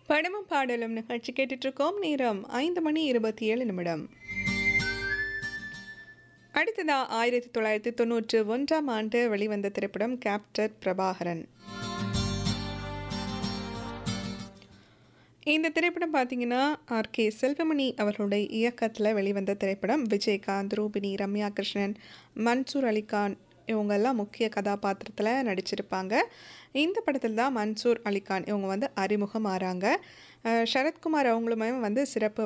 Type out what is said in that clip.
படமும் பாடலும் நிகழ்ச்சி கேட்டுட்டு இருக்கோம் நேரம் ஐந்து மணி இருபத்தி ஏழு நிமிடம் அடுத்ததா ஆயிரத்தி தொள்ளாயிரத்தி தொண்ணூற்று ஒன்றாம் ஆண்டு வெளிவந்த திரைப்படம் கேப்டர் பிரபாகரன் இந்த திரைப்படம் பார்த்தீங்கன்னா ஆர் கே செல்வமணி அவர்களுடைய இயக்கத்தில் வெளிவந்த திரைப்படம் விஜயகாந்த் ரூபினி ரம்யா கிருஷ்ணன் மன்சூர் அலிகான் இவங்கெல்லாம் முக்கிய கதாபாத்திரத்தில் நடிச்சிருப்பாங்க இந்த படத்தில் தான் மன்சூர் அலிகான் இவங்க வந்து அறிமுகம் ஆறாங்க அஹ் சரத்குமார் அவங்களுமே வந்து சிறப்பு